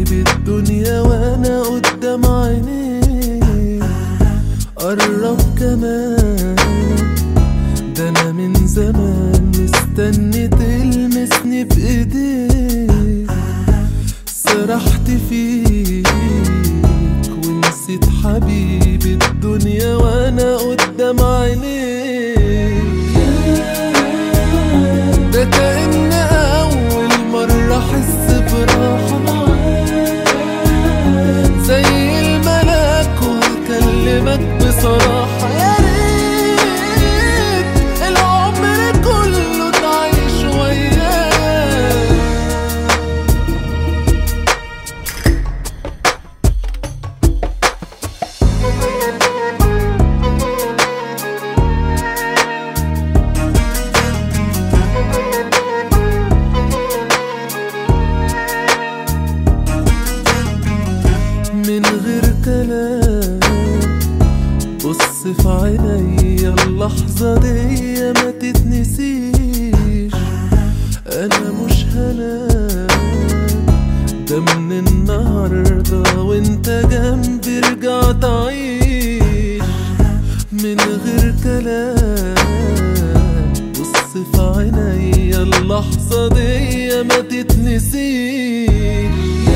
حبيبي الدنيا وانا قدام عينيك قرب كمان ده انا من زمان مستني تلمسني بايديك سرحت فيك ونسيت حبيبي الدنيا وانا قدام عينيك ده كأن أول مرة أحس براحة زي الملاك وأكلمك بصراحة يا ريت العمر كله تعيش وياك من غير كلام بص في عينيا اللحظة دي ما تتنسيش أنا مش هنام ده من النهاردة وانت جنبي رجع تعيش من غير كلام بص في عينيا اللحظة دي ما تتنسيش